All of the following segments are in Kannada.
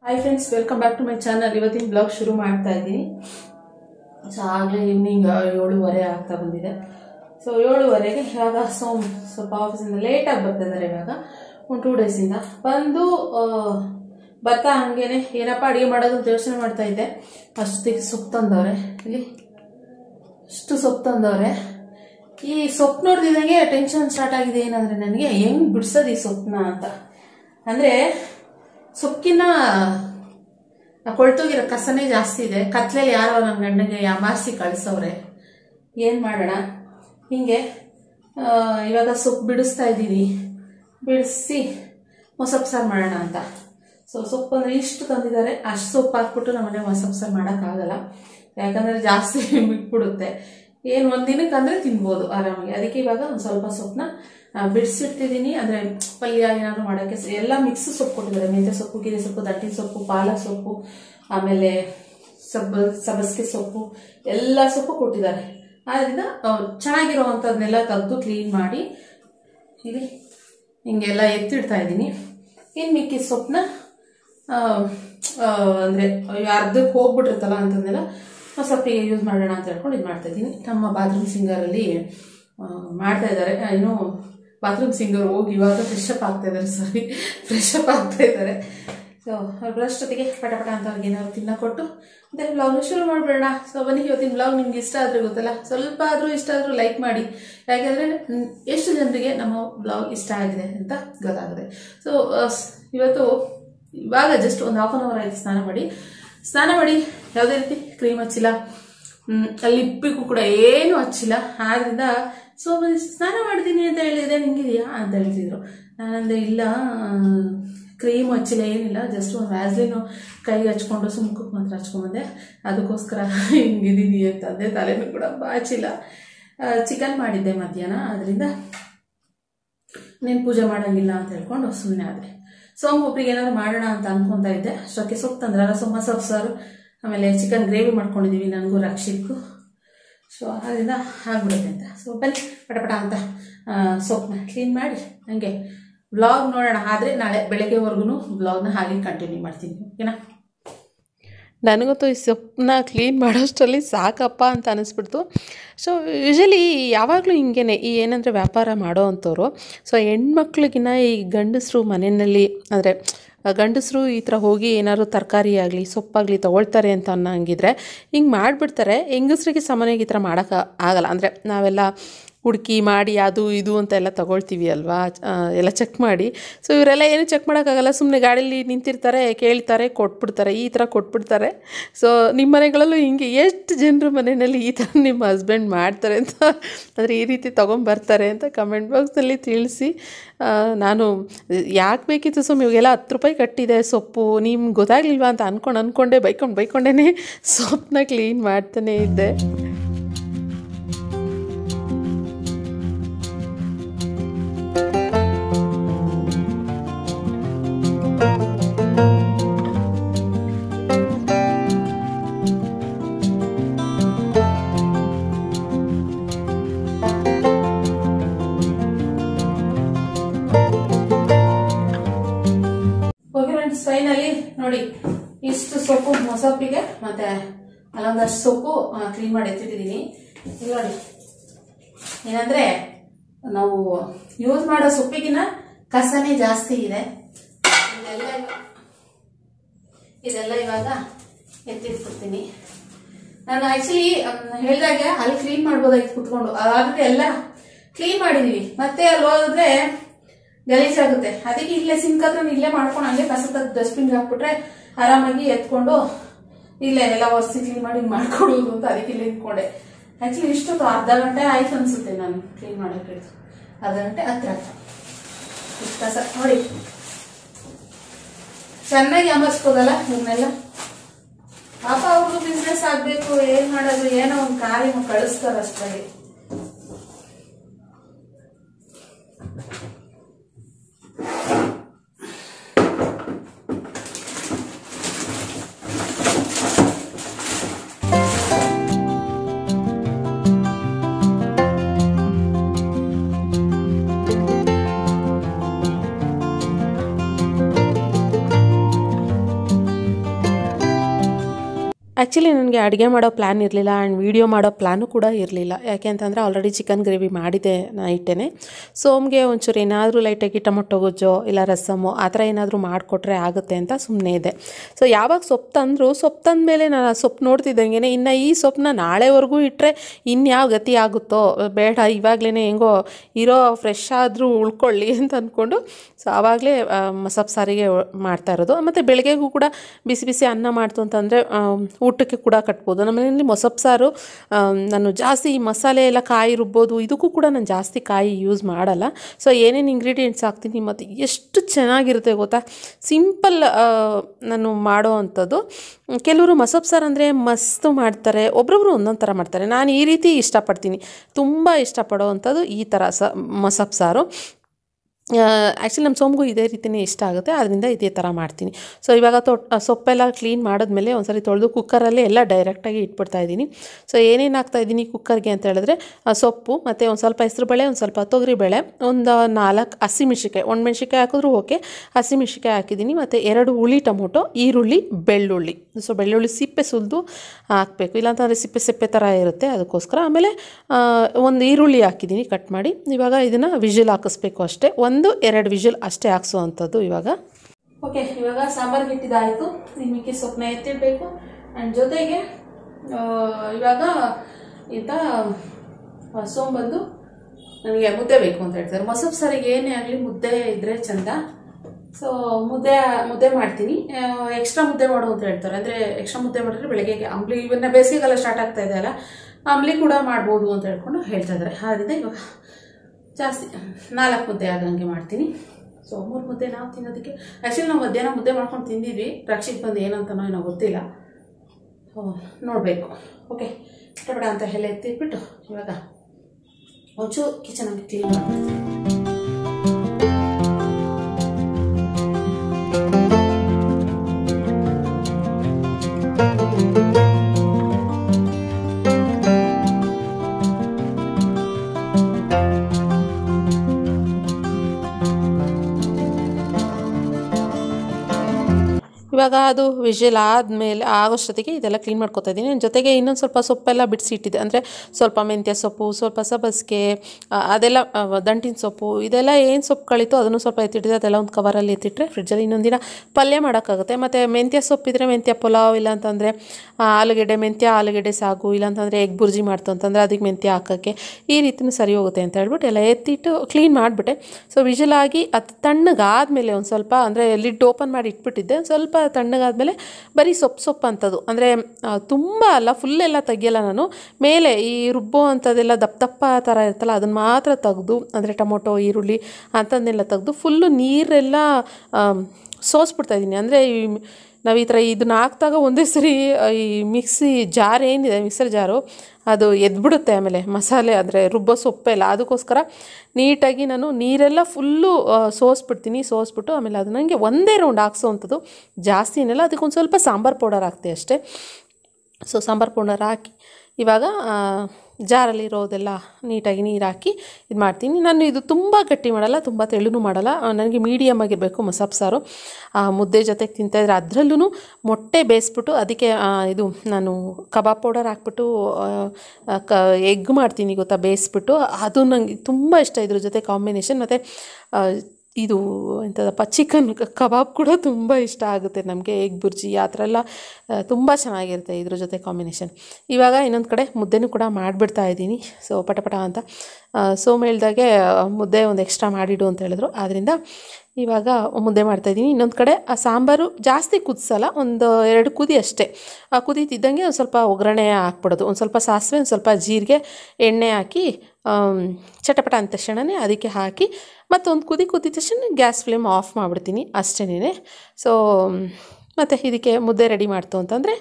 hi friends welcome back to my channel ಇವತ್ತಿನ ಬ್ಲಾಗ್ ಶುರು ಮಾಡ್ತಾ ಇದ್ದೀನಿ ಸೊ ಆಗಲೇ ಈವ್ನಿಂಗ್ ಏಳುವರೆ ಆಗ್ತಾ ಬಂದಿದೆ ಸೊ ಏಳುವರೆಗೆ ಇವಾಗ ಸೋಮ್ ಸ್ವಲ್ಪ ಆಫೀಸಿಂದ ಲೇಟಾಗಿ ಬರ್ತಿದ್ದಾರೆ ಇವಾಗ ಒಂದು ಟೂ ಡೇಸಿಂದ ಬಂದು ಆ, ಬರ್ತಾ ಹಂಗೇನೆ ಏನಪ್ಪ ಅಡುಗೆ ಮಾಡೋದು ಅಂತ ಯೋಚನೆ ಮಾಡ್ತಾ ಇದ್ದೆ ಅಷ್ಟೊತ್ತಿಗೆ ಸೊಪ್ಪು ತಂದವ್ರೆ ಇಲ್ಲಿ ಇಷ್ಟು ಸೊಪ್ಪು ತಂದವ್ರೆ ಈ ಸೊಪ್ಪು ನೋಡ್ದಿದಂಗೆ ಟೆನ್ಷನ್ ಸ್ಟಾರ್ಟ್ ಆಗಿದೆ ಏನಂದ್ರೆ ನನಗೆ ಹೆಂಗ್ ಬಿಡ್ಸೋದು ಈ ಸೊಪ್ಪನ್ನ ಅಂತ ಅಂದ್ರೆ ಸೊಪ್ಪಿನ ಕೊಳ್ತೋಗಿರೋ ಕಸನೇ ಜಾಸ್ತಿ ಇದೆ ಕತ್ಲೆಯಲ್ಲಿ ಯಾರೋ ನನ್ನ ಗಂಡಗೆ ಯಾಮಾರಿಸಿ ಕಳಿಸವ್ರೆ ಏನು ಮಾಡೋಣ ಹಿಂಗೆ ಆ, ಇವಾಗ ಸೊಪ್ಪು ಬಿಡಿಸ್ತಾ ಇದ್ದೀವಿ ಬಿಡಿಸಿ ಮೊಸಪ್ಪು ಸಾರು ಮಾಡೋಣ ಅಂತ ಸೊ ಸೊಪ್ಪು ಅಂದರೆ ಇಷ್ಟು ತಂದಿದ್ದಾರೆ ಅಷ್ಟು ಸೊಪ್ಪು ಹಾಕ್ಬಿಟ್ಟು ನಮ್ಮನೆ ಮೊಸಪ್ಪು ಸಾರು ಮಾಡೋಕ್ಕಾಗಲ್ಲ ಯಾಕಂದರೆ ಜಾಸ್ತಿ ಬಿಟ್ಬಿಡುತ್ತೆ ಏನು ಒಂದು ದಿನಕ್ಕೆ ಅಂದರೆ ತಿನ್ಬೋದು ಆರಾಮಾಗಿ ಅದಕ್ಕೆ ಇವಾಗ ಒಂದು ಸ್ವಲ್ಪ ಸೊಪ್ಪನ್ನ ಆ, ಬಿಡಿಸಿರ್ತಿದ್ದೀನಿ ಅಂದರೆ ಪಲ್ಯ ಏನಾದ್ರು ಮಾಡೋಕ್ಕೆ ಸ- ಎಲ್ಲ ಮಿಕ್ಸ್ ಸೊಪ್ಪು ಕೊಟ್ಟಿದ್ದಾರೆ ಮೆಂತ್ಯ ಸೊಪ್ಪು ಗಿರಿ ಸೊಪ್ಪು ದಂಟಿನ ಸೊಪ್ಪು ಪಾಲಕ್ ಸೊಪ್ಪು ಆಮೇಲೆ ಸಬ್ಬ ಸಬ್ಬಸಿಗೆ ಸೊಪ್ಪು ಎಲ್ಲ ಸೊಪ್ಪು ಕೊಟ್ಟಿದ್ದಾರೆ ಆದ್ದರಿಂದ ಆ, ಚೆನ್ನಾಗಿರೋವಂಥದ್ದನ್ನೆಲ್ಲ ತೆಗೆದು ಕ್ಲೀನ್ ಮಾಡಿ ಇಲ್ಲಿ ಹಿಂಗೆಲ್ಲ ಎತ್ತಿಡ್ತಾ ಇದ್ದೀನಿ ಇನ್ನು ಮಿಕ್ಕಿದ ಸೊಪ್ಪನ್ನ ಅಂದರೆ ಅರ್ಧಕ್ಕೆ ಹೋಗ್ಬಿಟ್ಟಿರ್ತಲ್ಲ ಅಂತಂದೆಲ್ಲ ಸೊಪ್ಪಿಗೆ ಯೂಸ್ ಮಾಡೋಣ ಅಂತ ಹೇಳ್ಕೊಂಡು ಇದು ಮಾಡ್ತಾ ಇದ್ದೀನಿ ನಮ್ಮ ಬಾತ್ರೂಮ್ ಸಿಂಗರಲ್ಲಿ ಆ, ಮಾಡ್ತಾ ಇದ್ದಾರೆ ಇನ್ನು ಬಾತ್ರೂಮ್ ಸಿಂಗರ್ ಹೋಗಿ ಇವಾಗ ಫ್ರೆಶ್ ಅಪ್ ಆಗ್ತಾ ಇದ್ದಾರೆ ಸಾರಿ ಫ್ರೆಶ್ ಅಪ್ ಆಗ್ತಾ ಇದ್ದಾರೆ ಸೊ ಅವ್ರ ಅಷ್ಟೊತ್ತಿಗೆ ಪಟ ಪಟ ಅಂತ ಅವ್ರಿಗೆ ಏನಾದ್ರು ತಿನ್ನ ಕೊಟ್ಟು ಮತ್ತೆ ಬ್ಲಾಗ್ನ ಶುರು ಮಾಡಬೇಡ ಸೊ ಬನ್ನಿ ಇವತ್ತಿನ ಬ್ಲಾಗ್ ನಿಮ್ಗೆ ಇಷ್ಟ ಆದರೆ ಗೊತ್ತಲ್ಲ ಸ್ವಲ್ಪ ಆದರೂ ಇಷ್ಟ ಆದರೂ ಲೈಕ್ ಮಾಡಿ ಯಾಕೆಂದರೆ ಎಷ್ಟು ಜನರಿಗೆ ನಮ್ಮ ಬ್ಲಾಗ್ ಇಷ್ಟ ಆಗಿದೆ ಅಂತ ಗೊತ್ತಾಗುತ್ತೆ ಸೊ ಇವತ್ತು ಇವಾಗ ಜಸ್ಟ್ ಒಂದು ಹಾಫ್ ಆನ್ ಅವರ್ ಆಯ್ತು ಸ್ನಾನ ಮಾಡಿ ಸ್ನಾನ ಮಾಡಿ ಯಾವುದೇ ರೀತಿ ಕ್ರೀಮ್ ಹಚ್ಚಿಲ್ಲ ಹ್ಮ್, ಲಿಪ್ಪಿಗೂ ಕೂಡ ಏನು ಹಚ್ಚಿಲ್ಲ ಆದ್ರಿಂದ ಸೊ ಸ್ನಾನ ಮಾಡ್ತೀನಿ ಅಂತ ಹೇಳಿದ್ರೆ ನಿಂಗಿದೆಯಾ ಅಂತ ಹೇಳ್ತಿದ್ರು ನಾನಂದ್ರೆ ಇಲ್ಲ ಕ್ರೀಮ್ ಹಚ್ಚಿಲ್ಲ ಏನಿಲ್ಲ ಜಸ್ಟ್ ಒಂದು ವ್ಯಾಸ್ಲಿನು ಕೈಗೆ ಹಚ್ಕೊಂಡು ಸುಮ್ಕಕ್ಕೆ ಮಾತ್ರ ಹಚ್ಕೊಂಬಂದೆ ಅದಕ್ಕೋಸ್ಕರ ಹಿಂಗಿದೀನಿ ಅಂತಂದೆ ತಲೆನೂ ಕೂಡ ಬಾಚಿಲ್ಲ ಚಿಕನ್ ಮಾಡಿದ್ದೆ ಮಧ್ಯಾಹ್ನ ಅದರಿಂದ ನೀನು ಪೂಜೆ ಮಾಡಂಗಿಲ್ಲ ಅಂತ ಹೇಳ್ಕೊಂಡು ಸುಮ್ಮನೆ ಆದೆ ಸೋಮ್ ಒಬ್ರಿಗೆ ಏನಾದ್ರು ಮಾಡೋಣ ಅಂತ ಅನ್ಕೊಂತಾ ಇದ್ದೆ ಅಷ್ಟಕ್ಕೆ ಸೊಪ್ಪು ತಂದ್ರಲ್ಲ ಸೊ ಮಸಾಲೆ ಸಾರು ಆಮೇಲೆ ಚಿಕನ್ ಗ್ರೇವಿ ಮಾಡ್ಕೊಂಡಿದ್ದೀವಿ ನನಗೂ ರಕ್ಷಿತ್ಗೂ ಸೊ ಅದರಿಂದ ಆಗ್ಬಿಡುತ್ತೆ ಅಂತ ಸೊ ಬನ್ನಿ ಪಟಪಟ ಅಂತ ಆ, ಸೊಪ್ಪನ್ನ ಕ್ಲೀನ್ ಮಾಡಿ ಹಂಗೆ ವ್ಲಾಗ್ ನೋಡೋಣ ಆದರೆ ನಾಳೆ ಬೆಳಗ್ಗೆವರೆಗೂ ವ್ಲಾಗ್ನ ಹಾಗೆ ಕಂಟಿನ್ಯೂ ಮಾಡ್ತೀನಿ ಓಕೆನಾ ನನಗಂತೂ ಈ ಸೊಪ್ಪನ್ನ ಕ್ಲೀನ್ ಮಾಡೋಷ್ಟರಲ್ಲಿ ಸಾಕಪ್ಪ ಅಂತ ಅನಿಸ್ಬಿಡ್ತು ಸೊ ಯೂಶಲಿ ಯಾವಾಗಲೂ ಹಿಂಗೇನೆ ಈ ಏನಂದರೆ ವ್ಯಾಪಾರ ಮಾಡೋ ಅಂಥವ್ರು ಸೊ ಹೆಣ್ಮಕ್ಳಿಗಿನ್ನ ಈ ಗಂಡಸರು ಮನೆಯಲ್ಲಿ ಅಂದರೆ ಗಂಡಸರು ಈ ಥರ ಹೋಗಿ ಏನಾದ್ರು ತರಕಾರಿ ಆಗಲಿ ಸೊಪ್ಪಾಗಲಿ ತೊಗೊಳ್ತಾರೆ ಅಂತ ಅನ್ನಂಗಿದ್ರೆ ಹಿಂಗೆ ಮಾಡಿಬಿಡ್ತಾರೆ ಹೆಂಗಸ್ರಿಗೆ ಸಾಮಾನ್ಯವಾಗಿ ಈ ಥರ ಮಾಡೋಕ್ಕೆ ಆಗಲ್ಲ ಅಂದರೆ ನಾವೆಲ್ಲ ಹುಡುಕಿ ಮಾಡಿ ಅದು ಇದು ಅಂತ ಎಲ್ಲ ತಗೊಳ್ತೀವಿ ಅಲ್ವಾ ಆ, ಎಲ್ಲ ಚೆಕ್ ಮಾಡಿ ಸೊ ಇವರೆಲ್ಲ ಏನು ಚೆಕ್ ಮಾಡೋಕ್ಕಾಗಲ್ಲ ಸುಮ್ಮನೆ ಗಾಡೀಲಿ ನಿಂತಿರ್ತಾರೆ ಕೇಳ್ತಾರೆ ಕೊಟ್ಬಿಡ್ತಾರೆ ಈ ಥರ ಕೊಟ್ಬಿಡ್ತಾರೆ ಸೊ ನಿಮ್ಮ ಮನೆಗಳಲ್ಲೂ ಹಿಂಗೆ ಎಷ್ಟು ಜನರ ಮನೆಯಲ್ಲಿ ಈ ಥರ ನಿಮ್ಮ ಹಸ್ಬೆಂಡ್ ಮಾಡ್ತಾರೆ ಅಂತ ಅಂದರೆ ಈ ರೀತಿ ತೊಗೊಂಬರ್ತಾರೆ ಅಂತ ಕಮೆಂಟ್ ಬಾಕ್ಸಲ್ಲಿ ತಿಳಿಸಿ ಆ, ನಾನು ಯಾಕೆ ಬೇಕಿತ್ತು ಸುಮ್ಮನೆ ಇವಾಗೆಲ್ಲ ಹತ್ತು ರೂಪಾಯಿ ಕಟ್ಟಿದೆ ಸೊಪ್ಪು ನಿಮ್ಗೆ ಗೊತ್ತಾಗ್ಲಿಲ್ವಾ ಅಂತ ಅಂದ್ಕೊಂಡು ಅಂದ್ಕೊಂಡೆ ಬೈಕೊಂಡು ಬೈಕೊಂಡೇ ಸೊಪ್ಪನ್ನ ಕ್ಲೀನ್ ಮಾಡ್ತಾನೇ ಇದ್ದೆ ಓಕೆ ಫ್ರೆಂಡ್ಸ್ ಫೈನಲಿ ನೋಡಿ ಇಷ್ಟು ಸೊಪ್ಪು ಮೊಸಪ್ಪಿಗೆ ಮತ್ತೆ ಅಲ್ಲೊಂದಷ್ಟು ಸೊಪ್ಪು ಕ್ಲೀನ್ ಮಾಡಿ ಎತ್ತಿಟ್ಟಿದ್ದೀನಿ ಇಲ್ಲಿ ನೋಡಿ ಏನಂದ್ರೆ ನಾವು ಯೂಸ್ ಮಾಡೋ ಸೊಪ್ಪಿಗಿನ ಕಸನೇ ಜಾಸ್ತಿ ಇದೆ ಇದೆಲ್ಲ ಇವ- ಇದೆಲ್ಲ ಇವಾಗ ಎತ್ತಿಟ್ಬಿಡ್ತೀನಿ ನಾನು ಆಕ್ಚುಲಿ ಹೇಳಿದಾಗೆ ಅಲ್ಲಿ ಕ್ಲೀನ್ ಮಾಡ್ಬೋದಾಗಿತ್ತು ಕುತ್ಕೊಂಡು ಆಲ್ರೆಡಿ ಎಲ್ಲ ಕ್ಲೀನ್ ಮಾಡಿದೀವಿ ಮತ್ತೆ ಅಲ್ಲಿ ಹೋದ್ರೆ ಗಲೀಜಾಗುತ್ತೆ ಅದಕ್ಕೆ ಇಲ್ಲೇ ಸಿಂಕ್ ಹತ್ರ ಇಲ್ಲೇ ಮಾಡ್ಕೊಂಡು ಹಂಗೆ ಕಸ ತೆಗ್ದು ಡಸ್ಟ್ಬಿನ್ಗೆ ಹಾಕ್ಬಿಟ್ರೆ ಆರಾಮಾಗಿ ಎತ್ಕೊಂಡು ಇಲ್ಲೇ ಎಲ್ಲ ಒರೆಸಿ ಕ್ಲೀನ್ ಮಾಡಿ ಮಾಡ್ಕೊಡೋದು ಅಂತ ಅದಕ್ಕೆ ಇಲ್ಲಿ ನಿಂತ್ಕೊಂಡೆ ಆಕ್ಚುಲಿ ಇಷ್ಟೊತ್ತು ಅರ್ಧ ಗಂಟೆ ಆಯ್ತು ಅನ್ಸುತ್ತೆ ನಾನು ಕ್ಲೀನ್ ಮಾಡಕ್ ಹಿಡಿದು ಅರ್ಧ ಗಂಟೆ ಹತ್ರ ಆಯ್ತು ಇಷ್ಟು ಕಸ ನೋಡಿ ಚೆನ್ನಾಗಿ ಅಮರ್ಸ್ಬೋದಲ್ಲ ಇವನ್ನೆಲ್ಲ ಪಾಪ ಅವ್ರಿಗೂ ಬಿಸ್ನೆಸ್ ಆಗ್ಬೇಕು ಏನ್ ಮಾಡೋದು ಏನೋ ಒಂದು ಕಾರ್ಯ ಕಳಿಸ್ತಾರ ಅಷ್ಟಾಗಿ ಆ್ಯಕ್ಚುಲಿ ನನಗೆ ಅಡುಗೆ ಮಾಡೋ ಪ್ಲ್ಯಾನ್ ಇರಲಿಲ್ಲ ಆ್ಯಂಡ್ ವೀಡಿಯೋ ಮಾಡೋ ಪ್ಲ್ಯಾನು ಕೂಡ ಇರಲಿಲ್ಲ ಯಾಕೆ ಅಂತಂದರೆ ಆಲ್ರೆಡಿ ಚಿಕನ್ ಗ್ರೇವಿ ಮಾಡಿದೆ ನೈಟೇ ಸೋಮ್ಗೆ ಒಂಚೂರು ಏನಾದರೂ ಲೈಟಾಗಿ ಟೊಮೊಟೊ ಗೊಜ್ಜೋ ಇಲ್ಲ ರಸಮೋ ಆ ಥರ ಏನಾದರೂ ಮಾಡಿಕೊಟ್ರೆ ಆಗುತ್ತೆ ಅಂತ ಸುಮ್ಮನೆ ಇದೆ ಸೊ ಯಾವಾಗ ಸೊಪ್ಪು ತಂದರು ಸೊಪ್ಪು ತಂದ ಮೇಲೆ ನಾನು ಆ ಸೊಪ್ಪು ನೋಡ್ತಿದ್ದಂಗೆ ಇನ್ನು ಈ ಸೊಪ್ಪನ್ನ ನಾಳೆವರೆಗೂ ಇಟ್ಟರೆ ಇನ್ಯಾವ ಗತಿ ಆಗುತ್ತೋ ಬೇಡ ಇವಾಗಲೇ ಹೆಂಗೋ ಇರೋ ಫ್ರೆಶ್ ಆದರೂ ಉಳ್ಕೊಳ್ಳಿ ಅಂತ ಅಂದ್ಕೊಂಡು ಸೊ ಆವಾಗಲೇ ಮಸಪ್ ಸಾರಿಗೆ ಮಾಡ್ತಾ ಇರೋದು ಮತ್ತು ಬೆಳಗ್ಗೆಗೂ ಕೂಡ ಬಿಸಿ ಬಿಸಿ ಅನ್ನ ಮಾಡ್ತು ಅಂತಂದರೆ ಊಟಕ್ಕೆ ಕೂಡ ಕಟ್ಬೋದು ನಮ್ಮ ಮನೆಯಲ್ಲಿ ಮೊಸಪ್ ಸಾರು ಆಮ್, ನಾನು ಜಾಸ್ತಿ ಈ ಮಸಾಲೆ ಎಲ್ಲ ಕಾಯಿ ರುಬ್ಬೋದು ಇದಕ್ಕೂ ಕೂಡ ನಾನು ಜಾಸ್ತಿ ಕಾಯಿ ಯೂಸ್ ಮಾಡಲ್ಲ ಸೊ ಏನೇನು ಇಂಗ್ರೀಡಿಯೆಂಟ್ಸ್ ಹಾಕ್ತೀನಿ ಮತ್ತು ಎಷ್ಟು ಚೆನ್ನಾಗಿರುತ್ತೆ ಗೊತ್ತಾ ಸಿಂಪಲ್ ನಾನು ಮಾಡೋ ಅಂಥದ್ದು ಕೆಲವರು ಮಸಪ್ ಸಾರು ಅಂದರೆ ಮಸ್ತು ಮಾಡ್ತಾರೆ ಒಬ್ರೊಬ್ರು ಒಂದೊಂದು ಥರ ಮಾಡ್ತಾರೆ ನಾನು ಈ ರೀತಿ ಇಷ್ಟಪಡ್ತೀನಿ ತುಂಬ ಇಷ್ಟಪಡೋ ಅಂಥದ್ದು ಈ ಥರ ಸ ಮಸಪ್ ಸಾರು ಆ್ಯಕ್ಚುಲಿ ನಮ್ಮ ಸೋಮ್ಗೂ ಇದೇ ರೀತಿಯೇ ಇಷ್ಟ ಆಗುತ್ತೆ ಅದರಿಂದ ಇದೇ ಥರ ಮಾಡ್ತೀನಿ ಸೊ ಇವಾಗ ತೊ ಸೊಪ್ಪೆಲ್ಲ ಕ್ಲೀನ್ ಮಾಡಿದ್ಮೇಲೆ ಒಂದ್ಸರಿ ತೊಳೆದು ಕುಕ್ಕರಲ್ಲಿ ಎಲ್ಲ ಡೈರೆಕ್ಟಾಗಿ ಇಟ್ಬಿಡ್ತಾ ಇದ್ದೀನಿ ಸೊ ಏನೇನು ಹಾಕ್ತಾ ಇದ್ದೀನಿ ಕುಕ್ಕರ್ಗೆ ಅಂತ ಹೇಳಿದ್ರೆ ಆ ಸೊಪ್ಪು ಮತ್ತು ಒಂದು ಸ್ವಲ್ಪ ಹೆಸರುಬೇಳೆ ಒಂದು ಸ್ವಲ್ಪ ತೊಗರಿಬೇಳೆ ಒಂದು ನಾಲ್ಕು ಹಸಿಮೆಣ್ಸಿಕಾಯಿ ಒಣಮೆಣ್ಸಿಕಾಯಿ ಹಾಕಿದ್ರು ಓಕೆ ಹಸಿಮೆಣ್ಸಿಕಾಯಿ ಹಾಕಿದ್ದೀನಿ ಮತ್ತು ಎರಡು ಹುಳಿ ಟೊಮೊಟೊ ಈರುಳ್ಳಿ ಬೆಳ್ಳುಳ್ಳಿ ಸೊ ಬೆಳ್ಳುಳ್ಳಿ ಸಿಪ್ಪೆ ಸುಲಿದು ಹಾಕಬೇಕು ಇಲ್ಲಾಂತಂದರೆ ಸಿಪ್ಪೆ ಸಿಪ್ಪೆ ಥರ ಇರುತ್ತೆ ಅದಕ್ಕೋಸ್ಕರ ಆಮೇಲೆ ಆ, ಒಂದು ಈರುಳ್ಳಿ ಹಾಕಿದ್ದೀನಿ ಕಟ್ ಮಾಡಿ ಇವಾಗ ಇದನ್ನು ವಿಜಿಲ್ ಹಾಕಿಸ್ಬೇಕು ಅಷ್ಟೇ ಒಂದು ಎರಡು ವಿಜಿಲ್ ಅಷ್ಟೇ ಹಾಕ್ಸೋ ಅಂಥದ್ದು ಇವಾಗ ಓಕೆ ಇವಾಗ ಸಾಂಬಾರ್ಗೆ ಇಟ್ಟಿದ್ದಾಯಿತು ಇನ್ನು ಮಿಕ್ಕಿ ಸೊಪ್ಪನ್ನ ಎತ್ತಿಡಬೇಕು ಆ್ಯಂಡ್ ಜೊತೆಗೆ ಆ, ಇವಾಗ ಈತ ಆ, ಸೋಮ್ ಬಂದು ನನಗೆ ಮುದ್ದೆ ಬೇಕು ಅಂತ ಹೇಳ್ತಾರೆ ಮೊಸಪ್ ಸಾರಿಗೆ ಏನೇ ಆಗಲಿ ಮುದ್ದೆ ಇದ್ರೆ ಚಂದ ಸೊ ಮುದ್ದೆ ಮುದ್ದೆ ಮಾಡ್ತೀನಿ ಎಕ್ಸ್ಟ್ರಾ ಮುದ್ದೆ ಮಾಡು ಅಂತ ಹೇಳ್ತಾರೆ ಅಂದರೆ ಎಕ್ಸ್ಟ್ರಾ ಮುದ್ದೆ ಮಾಡಿದ್ರೆ ಬೆಳಗ್ಗೆ ಅಂಬ್ಲಿ ಇವನ್ನ ಬೇಸಿಗೆಗಾಲ ಸ್ಟಾರ್ಟ್ ಆಗ್ತಾ ಇದೆ ಅಲ್ಲ ಅಂಬ್ಲಿ ಕೂಡ ಮಾಡ್ಬೋದು ಅಂತ ಹೇಳ್ಕೊಂಡು ಹೇಳ್ತಾ ಇದ್ದಾರೆ ಆದ್ದರಿಂದ ಇವಾಗ ಜಾಸ್ತಿ ನಾಲ್ಕು ಮುದ್ದೆ ಆಗಂಗೆ ಮಾಡ್ತೀನಿ ಸೊ ಮೂರು ಮುದ್ದೆ ನಾವು ತಿನ್ನೋದಕ್ಕೆ ಆ್ಯಕ್ಚುಲಿ ನಾವು ಮಧ್ಯಾಹ್ನ ಮುದ್ದೆ ಮಾಡ್ಕೊಂಡು ತಿಂದಿದ್ವಿ ರಕ್ಷಿತ್ ಬಂದು ಏನಂತನೋ ಏನೋ ಗೊತ್ತಿಲ್ಲ ನೋಡಬೇಕು ಓಕೆ ಟಪಡ ಅಂತ ಎಲ್ಲ ಎತ್ತಿಟ್ಬಿಟ್ಟು ಇವಾಗ ಒಂಚೂರು ಕಿಚನಾಗಿ ಕ್ಲೀನ್ ಮಾಡ್ಬಿಡ್ತೀನಿ ಇವಾಗ ಅದು ವಿಷಲ್ ಆದಮೇಲೆ ಆಗೋಷ್ಟೊತ್ತಿಗೆ ಇದೆಲ್ಲ ಕ್ಲೀನ್ ಮಾಡ್ಕೊತಾ ಇದ್ದೀನಿ ಜೊತೆಗೆ ಇನ್ನೊಂದು ಸ್ವಲ್ಪ ಸೊಪ್ಪೆಲ್ಲ ಬಿಡಿಸಿಟ್ಟಿದ್ದೆ ಅಂದರೆ ಸ್ವಲ್ಪ ಮೆಂತ್ಯ ಸೊಪ್ಪು ಸ್ವಲ್ಪ ಸಬ್ಬಸಿಗೆ ಆ, ಅದೆಲ್ಲ ಆ, ದಂಟಿನ ಸೊಪ್ಪು ಇದೆಲ್ಲ ಏನು ಸೊಪ್ಪು ಕಳೀತು ಅದನ್ನು ಸ್ವಲ್ಪ ಎತ್ತಿಟ್ಟಿದ್ದೆ ಅದೆಲ್ಲ ಒಂದು ಕವರಲ್ಲಿ ಎತ್ತಿಟ್ರೆ ಫ್ರಿಡ್ಜಲ್ಲಿ ಇನ್ನೊಂದು ದಿನ ಪಲ್ಯ ಮಾಡೋಕ್ಕಾಗುತ್ತೆ ಮತ್ತು ಮೆಂತ್ಯ ಸೊಪ್ಪಿದ್ರೆ ಮೆಂತ್ಯ ಪಲಾವ್ ಇಲ್ಲಾಂತಂದರೆ ಆಲೂಗೆಡ್ಡೆ ಮೆಂತ್ಯ ಆಲೂಗೆಡ್ಡೆ ಸಾಗು ಇಲ್ಲಾಂತಂದರೆ ಎಗ್ ಬುರ್ಜಿ ಮಾಡ್ತು ಅಂತಂದರೆ ಅದಕ್ಕೆ ಮೆಂತ್ಯ ಹಾಕೋಕ್ಕೆ ಈ ರೀತಿನೂ ಸರಿ ಹೋಗುತ್ತೆ ಅಂತ ಹೇಳ್ಬಿಟ್ಟು ಎಲ್ಲ ಎತ್ತಿಟ್ಟು ಕ್ಲೀನ್ ಮಾಡಿಬಿಟ್ಟೆ ಸೊ ವಿಷಲ್ ಆಗಿ ಅದು ತಣ್ಣಗಾದ್ಮೇಲೆ ಒಂದು ಸ್ವಲ್ಪ ಅಂದರೆ ಲಿಡ್ ಓಪನ್ ಮಾಡಿ ಇಟ್ಬಿಟ್ಟಿದ್ದೆ ಒಂದ್ ಸ್ವಲ್ಪ ತಣ್ಣಗಾದ್ಮೇಲೆ ಬರೀ ಸೊಪ್ಪು ಸೊಪ್ಪು ಅಂಥದ್ದು ಅಂದರೆ ತುಂಬ ಅಲ್ಲ ಫುಲ್ ಎಲ್ಲ ತೆಗಿಯಲ್ಲ ನಾನು ಮೇಲೆ ಈ ರುಬ್ಬೋ ಅಂಥದ್ದೆಲ್ಲ ದಪ್ಪ ದಪ್ಪ ಥರ ಇರುತ್ತಲ್ಲ ಅದನ್ನು ಮಾತ್ರ ತೆಗೆದು ಅಂದರೆ ಟೊಮೊಟೊ ಈರುಳ್ಳಿ ಅಂಥದ್ದನ್ನೆಲ್ಲ ತೆಗೆದು ಫುಲ್ಲು ನೀರೆಲ್ಲ ಆಮ್, ಸೋಸ್ಬಿಡ್ತಾ ಇದ್ದೀನಿ ಅಂದರೆ ಈ ನಾವು ಈ ಥರ ಇದನ್ನ ಹಾಕ್ದಾಗ ಒಂದೇ ಸರಿ ಆ, ಈ ಮಿಕ್ಸಿ ಜಾರ್ ಏನಿದೆ ಮಿಕ್ಸರ್ ಜಾರು ಅದು ಎದ್ಬಿಡುತ್ತೆ ಆಮೇಲೆ ಮಸಾಲೆ ಅಂದರೆ ರುಬ್ಬೋ ಸೊಪ್ಪೆಲ್ಲ ಅದಕ್ಕೋಸ್ಕರ ನೀಟಾಗಿ ನಾನು ನೀರೆಲ್ಲ ಫುಲ್ಲು ಸೋಸ್ಬಿಡ್ತೀನಿ ಸೋಸ್ಬಿಟ್ಟು ಆಮೇಲೆ ಅದು ನನಗೆ ಒಂದೇ ರೌಂಡ್ ಹಾಕ್ಸೋ ಅಂಥದ್ದು ಜಾಸ್ತಿ ಏನಿಲ್ಲ ಅದಕ್ಕೆ ಒಂದು ಸ್ವಲ್ಪ ಸಾಂಬಾರು ಪೌಡರ್ ಹಾಕ್ತೆ ಅಷ್ಟೇ ಸೊ ಸಾಂಬಾರು ಪೌಡರ್ ಹಾಕಿ ಇವಾಗ ಆ, ಜಾರಲ್ಲಿ ಇರೋದೆಲ್ಲ ನೀಟಾಗಿ ನೀರು ಹಾಕಿ ಇದು ಮಾಡ್ತೀನಿ ನಾನು ಇದು ತುಂಬ ಗಟ್ಟಿ ಮಾಡಲ್ಲ ತುಂಬ ತೆಳುನೂ ಮಾಡಲ್ಲ ಆ, ನನಗೆ ಮೀಡಿಯಮ್ ಆಗಿರಬೇಕು ಮಸಾಪ್ ಸಾರು ಆ, ಮುದ್ದೆ ಜೊತೆಗೆ ತಿಂತಾಯಿದ್ರೆ ಅದರಲ್ಲೂ ಮೊಟ್ಟೆ ಬೇಯಿಸ್ಬಿಟ್ಟು ಅದಕ್ಕೆ ಆ, ಇದು ನಾನು ಕಬಾಬ್ ಪೌಡರ್ ಹಾಕ್ಬಿಟ್ಟು ಆ, ಆ, ಕ ಎಗ್ ಮಾಡ್ತೀನಿ ಗೊತ್ತಾ ಬೇಯಿಸ್ಬಿಟ್ಟು ಅದು ನನಗೆ ತುಂಬ ಇಷ್ಟ ಇದ್ರ ಜೊತೆ ಕಾಂಬಿನೇಷನ್ ಮತ್ತು ಇದು ಎಂಥದಪ್ಪ ಚಿಕನ್ ಕಬಾಬ್ ಕೂಡ ತುಂಬ ಇಷ್ಟ ಆಗುತ್ತೆ ನಮಗೆ ಎಗ್ ಬುರ್ಜಿ ಆ ಥರ ಎಲ್ಲ ತುಂಬ ಚೆನ್ನಾಗಿರುತ್ತೆ ಇದ್ರ ಜೊತೆ ಕಾಂಬಿನೇಷನ್ ಇವಾಗ ಇನ್ನೊಂದು ಕಡೆ ಮುದ್ದೆನೂ ಕೂಡ ಮಾಡಿಬಿಡ್ತಾ ಇದ್ದೀನಿ ಸೊ ಪಟಪಟ ಅಂತ ಸೋಮ ಹೇಳ್ದಾಗೆ ಆ, ಮುದ್ದೆ ಒಂದು ಎಕ್ಸ್ಟ್ರಾ ಮಾಡಿಡು ಅಂತ ಹೇಳಿದ್ರು ಆದ್ದರಿಂದ ಇವಾಗ ಮುದ್ದೆ ಮಾಡ್ತಾಯಿದ್ದೀನಿ ಇನ್ನೊಂದು ಕಡೆ ಆ ಸಾಂಬಾರು ಜಾಸ್ತಿ ಕುದಿಸಲ್ಲ ಒಂದು ಎರಡು ಕುದಿ ಅಷ್ಟೇ ಆ ಕುದೀತಿದ್ದಂಗೆ ಒಂದು ಸ್ವಲ್ಪ ಒಗ್ಗರಣೆ ಹಾಕ್ಬಿಡೋದು ಒಂದು ಸ್ವಲ್ಪ ಸಾಸಿವೆ ಒಂದು ಸ್ವಲ್ಪ ಜೀರಿಗೆ ಎಣ್ಣೆ ಹಾಕಿ ಆಮ್, ಚಟಪಟ ಅಂದ ತಕ್ಷಣವೇ ಅದಕ್ಕೆ ಹಾಕಿ ಮತ್ತೊಂದು ಕುದಿ ಕುದಿದ ತಕ್ಷಣ ಗ್ಯಾಸ್ ಫ್ಲೇಮ್ ಆಫ್ ಮಾಡಿಬಿಡ್ತೀನಿ ಅಷ್ಟೇನೆ ಸೊ ಮತ್ತು ಇದಕ್ಕೆ ಮುದ್ದೆ ರೆಡಿ ಮಾಡ್ತು ಅಂತಂದರೆ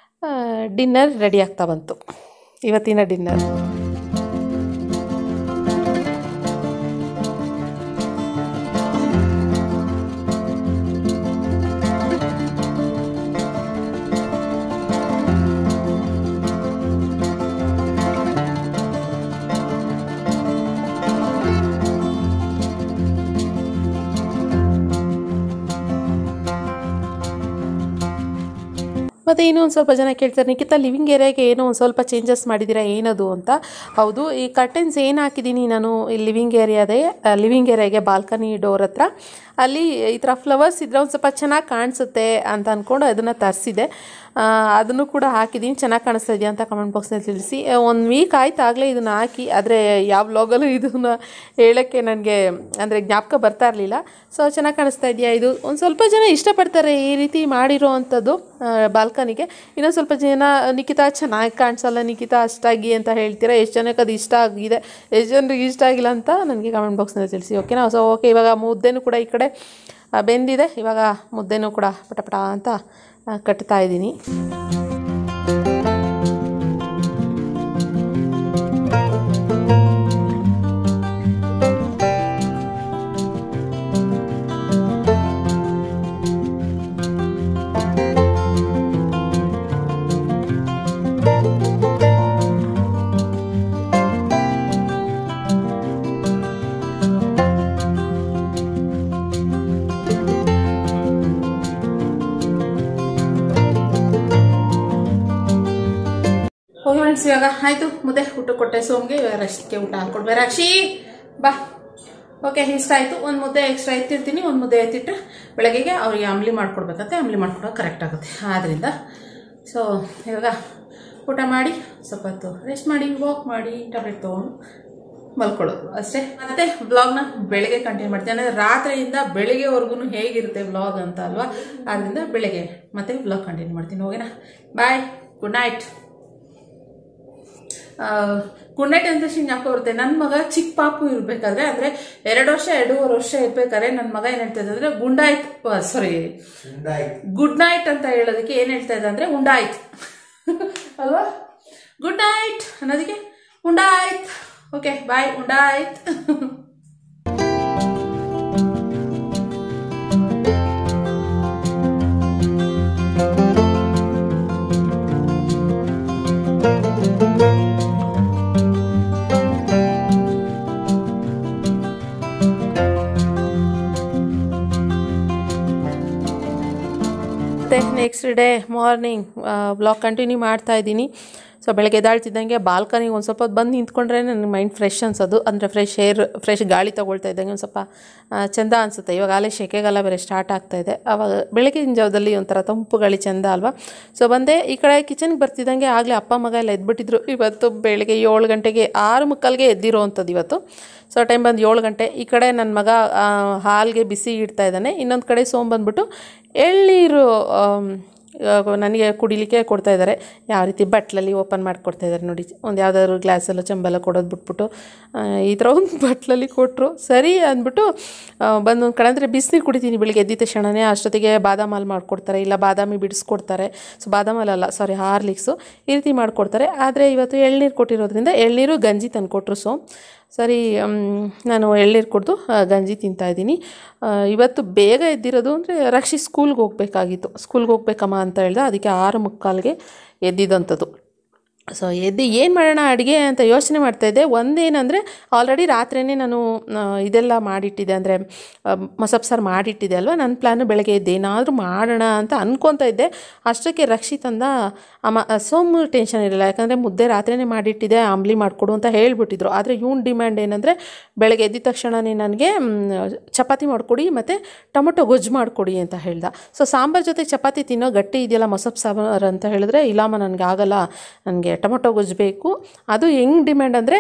ಡಿನ್ನರ್ ರೆಡಿ ಆಗ್ತಾ ಬಂತು ಇವತ್ತಿನ ಡಿನ್ನರ್ ಮತ್ತು ಇನ್ನೂ ಒಂದು ಸ್ವಲ್ಪ ಜನ ಕೇಳ್ತಾರೆ ನಿಖಿತಾ ಲಿವಿಂಗ್ ಏರಿಯಾಗೆ ಏನೋ ಒಂದು ಸ್ವಲ್ಪ ಚೇಂಜಸ್ ಮಾಡಿದ್ದೀರಾ ಏನದು ಅಂತ ಹೌದು ಈ ಕರ್ಟನ್ಸ್ ಏನು ಹಾಕಿದ್ದೀನಿ ನಾನು ಈ ಲಿವಿಂಗ್ ಏರಿಯಾದೇ ಲಿವಿಂಗ್ ಏರಿಯಾಗೆ ಬಾಲ್ಕನಿ ಡೋರ್ ಹತ್ರ ಅಲ್ಲಿ ಈ ಥರ ಫ್ಲವರ್ಸ್ ಇದ್ರೆ ಒಂದು ಸ್ವಲ್ಪ ಚೆನ್ನಾಗಿ ಕಾಣಿಸುತ್ತೆ ಅಂತ ಅಂದ್ಕೊಂಡು ಅದನ್ನು ತರಿಸಿದೆ ಅದನ್ನು ಕೂಡ ಹಾಕಿದ್ದೀನಿ ಚೆನ್ನಾಗಿ ಕಾಣಿಸ್ತಾ ಇದೆಯಾ ಅಂತ ಕಮೆಂಟ್ ಬಾಕ್ಸ್ನಲ್ಲಿ ತಿಳಿಸಿ ಒಂದು ವೀಕ್ ಆಯ್ತು ಆಗಲೇ ಇದನ್ನು ಹಾಕಿ ಆದರೆ ಯಾವ ವ್ಲಾಗಲ್ಲೂ ಇದನ್ನು ಹೇಳೋಕ್ಕೆ ನನಗೆ ಅಂದರೆ ಜ್ಞಾಪಕ ಬರ್ತಾ ಇರಲಿಲ್ಲ ಸೊ ಚೆನ್ನಾಗಿ ಕಾಣಿಸ್ತಾ ಇದೆಯಾ ಇದು ಒಂದು ಸ್ವಲ್ಪ ಜನ ಇಷ್ಟಪಡ್ತಾರೆ ಈ ರೀತಿ ಮಾಡಿರೋ ಅಂಥದ್ದು ಬಾಲ್ಕನಿಗೆ ಇನ್ನೊಂದು ಸ್ವಲ್ಪ ಜನ ನಿಖಿತಾ ಚೆನ್ನಾಗಿ ಕಾಣಿಸಲ್ಲ ನಿಖಿತಾ ಅಷ್ಟಾಗಿ ಅಂತ ಹೇಳ್ತೀರಾ ಎಷ್ಟು ಜನಕ್ಕೆ ಅದು ಇಷ್ಟ ಆಗಿದೆ ಎಷ್ಟು ಜನರಿಗೆ ಇಷ್ಟ ಆಗಿಲ್ಲ ಅಂತ ನನಗೆ ಕಮೆಂಟ್ ಬಾಕ್ಸ್ನಲ್ಲಿ ತಿಳಿಸಿ ಓಕೆನಾ ಸೊ ಓಕೆ ಇವಾಗ ಮುದ್ದೆನೂ ಕೂಡ ಈ ಕಡೆ ಆ, ಬೆಂದಿದೆ ಇವಾಗ ಮುದ್ದೆನೂ ಕೂಡ ಪಟಪಟ ಅಂತ ಆ, ಕಟ್ತಾ ಇದ್ದೀನಿ ಹೋಗಿ ಫ್ರೆಂಡ್ಸ್ ಇವಾಗ ಆಯ್ತು ಮುದ್ದೆ ಊಟ ಕೊಟ್ಟೆ ಸೋಮ್ಗೆ ಇವಾಗ ರಶ್ಗೆ ಊಟ ಹಾಕೊಡ್ಬೇ ರಾಕ್ಷಿ ಬಾ ಓಕೆ ಇಷ್ಟ ಆಯ್ತು ಒಂದು ಮುದ್ದೆ ಎಕ್ಸ್ಟ್ರಾ ಎತ್ತಿರ್ತೀನಿ ಒಂದು ಮುದ್ದೆ ಎತ್ತಿಟ್ರೆ ಬೆಳಗ್ಗೆಗೆ ಅವ್ರಿಗೆ ಅಂಬ್ಲಿ ಮಾಡ್ಕೊಡ್ಬೇಕಂತೆ ಅಂಬ್ಲಿ ಮಾಡ್ಕೊಡೋಕೆ ಕರೆಕ್ಟ್ ಆಗುತ್ತೆ ಆದ್ದರಿಂದ ಸೊ ಇವಾಗ ಊಟ ಮಾಡಿ ಸ್ವಲ್ಪ ಹೊತ್ತು ರೆಸ್ಟ್ ಮಾಡಿ ವಾಕ್ ಮಾಡಿ ಟ್ಯಾಬ್ಲೆಟ್ ತೊಗೊಂಡು ಮಲ್ಕೊಳ್ಳೋದು ಅಷ್ಟೇ ಮತ್ತೆ ವ್ಲಾಗ್ನ ಬೆಳಗ್ಗೆ ಕಂಟಿನ್ಯೂ ಮಾಡ್ತೀನಿ ಅಂದರೆ ರಾತ್ರಿಯಿಂದ ಬೆಳಗ್ಗೆವರೆಗೂ ಹೇಗಿರುತ್ತೆ ವ್ಲಾಗ್ ಅಂತ ಅಲ್ವಾ ಆದ್ದರಿಂದ ಬೆಳಗ್ಗೆ ಮತ್ತೆ ವ್ಲಾಗ್ ಕಂಟಿನ್ಯೂ ಮಾಡ್ತೀನಿ ಓಕೆನಾ bye good night good night ಅಂತ ತಕ್ಷಣ ಜ್ಞಾಪಕ ಬರುತ್ತೆ ನನ್ನ ಮಗ ಚಿಕ್ಕ ಪಾಪು ಇರ್ಬೇಕಾದ್ರೆ ಅಂದ್ರೆ ಎರಡು ವರ್ಷ ಎರಡೂವರೆ ವರ್ಷ ಇರ್ಬೇಕಾದ್ರೆ ನನ್ನ ಮಗ ಏನ್ ಹೇಳ್ತಾ ಇದ್ದ ಅಂದ್ರೆ ಗುಂಡಾಯ್ತು ಸಾರಿ ಗುಡ್ ನೈಟ್ ಅಂತ ಹೇಳೋದಕ್ಕೆ ಏನ್ ಹೇಳ್ತಾ ಇದ್ದ ಅಂದ್ರೆ ಉಂಡಾಯ್ತು ಅಲ್ವಾ ಗುಡ್ ನೈಟ್ ಅನ್ನೋದಕ್ಕೆ ಉಂಡಾಯ್ತು ಓಕೆ ಬಾಯ್ ಉಂಡಾಯ್ತು ಮತ್ತು next day morning blog continue ಮಾಡ್ತಾ ಇದ್ದೀನಿ ಸೊ ಬೆಳಗ್ಗೆ ಎದ್ದಾಳ್ತಿದ್ದಂಗೆ ಬಾಲ್ಕನಿಗೆ ಒಂದು ಸ್ವಲ್ಪ ಹೊತ್ತು ಬಂದು ನಿಂತ್ಕೊಂಡ್ರೆ ನನ್ನ ಮೈಂಡ್ ಫ್ರೆಶ್ ಅನ್ಸೋದು ಅಂದರೆ ಫ್ರೆಶ್ ಏರ್ ಫ್ರೆಶ್ ಗಾಳಿ ತೊಗೊಳ್ತಾ ಇದ್ದಂಗೆ ಒಂದು ಸ್ವಲ್ಪ ಆ, ಚೆಂದ ಅನಿಸುತ್ತೆ ಇವಾಗ ಅಲ್ಲೇ ಸೆಕೆಗಾಲ ಬೇರೆ ಸ್ಟಾರ್ಟ್ ಆಗ್ತಾ ಇದೆ ಆವಾಗ ಬೆಳಗಿನ ಜಾವದಲ್ಲಿ ಒಂಥರ ತಂಪು ಗಾಳಿ ಚೆಂದ ಅಲ್ವಾ ಸೊ ಬಂದೆ ಈ ಕಡೆ ಕಿಚನ್ಗೆ ಬರ್ತಿದ್ದಂಗೆ ಆಗಲೇ ಅಪ್ಪ ಮಗ ಎಲ್ಲ ಎದ್ಬಿಟ್ಟಿದ್ರು ಇವತ್ತು ಬೆಳಗ್ಗೆ ಏಳು ಗಂಟೆಗೆ ಆರು ಮುಕ್ಕಾಲ್ಗೆ ಎದ್ದಿರೋ ಅಂಥದ್ದು ಇವತ್ತು ಸೊ ಟೈಮ್ ಬಂದು ಏಳು ಗಂಟೆ ಈ ಕಡೆ ನನ್ನ ಮಗ ಆ, ಹಾಲ್ಗೆ ಬಿಸಿ ಇಡ್ತಾ ಇದ್ದಾನೆ ಇನ್ನೊಂದು ಕಡೆ ಸೋಮ್ ಬಂದ್ಬಿಟ್ಟು ಎಳ್ನೀರು ಆಮ್, ಇವಾಗ ನನಗೆ ಕುಡಿಲಿಕ್ಕೆ ಕೊಡ್ತಾ ಇದ್ದಾರೆ ಯಾವ ರೀತಿ ಬಟ್ಲಲ್ಲಿ ಓಪನ್ ಮಾಡಿ ಕೊಡ್ತಾ ಇದ್ದಾರೆ ನೋಡಿ ಒಂದು ಯಾವುದಾದ್ರು ಗ್ಲಾಸಲ್ಲೋ ಚೆಂಬಲ್ಲ ಕೊಡೋದು ಬಿಟ್ಬಿಟ್ಟು ಆ, ಈ ಥರ ಒಂದು ಬಟ್ಲಲ್ಲಿ ಕೊಟ್ಟರು ಸರಿ ಅಂದ್ಬಿಟ್ಟು ಆ, ಬಂದು ಒಂದು ಕಡೆ ಅಂದರೆ ಬಿಸಿನೀರು ಕುಡಿತೀನಿ ಬೆಳಿಗ್ಗೆ ಎದ್ದಿದ ತಕ್ಷಣನೇ ಅಷ್ಟೊತ್ತಿಗೆ ಬಾದಾಮ್ ಹಾಲು ಮಾಡಿಕೊಡ್ತಾರೆ ಇಲ್ಲ ಬಾದಾಮಿ ಬಿಡಿಸ್ಕೊಡ್ತಾರೆ ಸೊ ಬಾದಾಮ್ ಹಾಲಲ್ಲ ಸಾರಿ ಹಾರ್ಲಿಕ್ಸು ಈ ರೀತಿ ಮಾಡಿಕೊಡ್ತಾರೆ ಆದರೆ ಇವತ್ತು ಎಳ್ನೀರು ಕೊಟ್ಟಿರೋದ್ರಿಂದ ಎಳ್ನೀರು ಗಂಜಿ ತಂದು ಕೊಟ್ಟರು ಸೊ ಸರಿ ಮ್, ನಾನು ಎಳ್ನೀರು ಕುಡಿದು ಗಂಜಿ ತಿಂತಾಯಿದ್ದೀನಿ ಇವತ್ತು ಬೇಗ ಎದ್ದಿರೋದು ಅಂದರೆ ರಕ್ಷಿ ಸ್ಕೂಲ್ಗೆ ಹೋಗ್ಬೇಕಾಗಿತ್ತು ಸ್ಕೂಲ್ಗೆ ಹೋಗ್ಬೇಕಮ್ಮ ಅಂತ ಹೇಳ್ದೆ ಅದಕ್ಕೆ ಆರು ಮುಕ್ಕಾಲ್ಗೆ ಎದ್ದಿದ್ದಂಥದ್ದು ಸೊ ಎದ್ದು ಏನು ಮಾಡೋಣ ಅಡುಗೆ ಅಂತ ಯೋಚನೆ ಮಾಡ್ತಾಯಿದ್ದೆ ಒಂದೇನಂದರೆ ಆಲ್ರೆಡಿ ರಾತ್ರಿಯೇ ನಾನು ಆ, ಇದೆಲ್ಲ ಮಾಡಿಟ್ಟಿದ್ದೆ ಅಂದರೆ ಮಸಪ್ ಸಾರು ಮಾಡಿಟ್ಟಿದ್ದೆ ಅಲ್ವಾ ನನ್ನ ಪ್ಲ್ಯಾನು ಬೆಳಗ್ಗೆ ಎದ್ದು ಏನಾದರೂ ಮಾಡೋಣ ಅಂತ ಅನ್ಕೊತಾ ಇದ್ದೆ ಅಷ್ಟಕ್ಕೆ ರಕ್ಷಿತ್ ಅಂದ ಅಮ್ಮ ಸೋಮು ಟೆನ್ಷನ್ ಇರಲಿಲ್ಲ ಯಾಕಂದರೆ ಮುದ್ದೆ ರಾತ್ರಿಯೇ ಮಾಡಿಟ್ಟಿದ್ದೆ ಆಂಬ್ಲಿ ಮಾಡಿಕೊಡು ಅಂತ ಹೇಳ್ಬಿಟ್ಟಿದ್ರು ಆದರೆ ಇವ್ನ ಡಿಮ್ಯಾಂಡ್ ಏನಂದರೆ ಬೆಳಗ್ಗೆ ಎದ್ದಿದ ತಕ್ಷಣವೇ ನನಗೆ ಮ್, ಚಪಾತಿ ಮಾಡಿಕೊಡಿ ಮತ್ತು ಟೊಮೊಟೊ ಗೊಜ್ಜು ಮಾಡಿಕೊಡಿ ಅಂತ ಹೇಳ್ದ ಸೊ ಸಾಂಬಾರ್ ಜೊತೆ ಚಪಾತಿ ತಿನ್ನೋ ಗಟ್ಟಿ ಇದೆಯಲ್ಲ ಮಸಪ್ ಸಾಂಬಾರು ಅಂತ ಹೇಳಿದ್ರೆ ಇಲ್ಲಮ್ಮ ನನಗೆ ಆಗಲ್ಲ ನನಗೆ ಟೊಮೊಟೊ ಗೊಜ್ಜು ಬೇಕು ಅದು ಹೆಂಗೆ ಡಿಮ್ಯಾಂಡ್ ಅಂದರೆ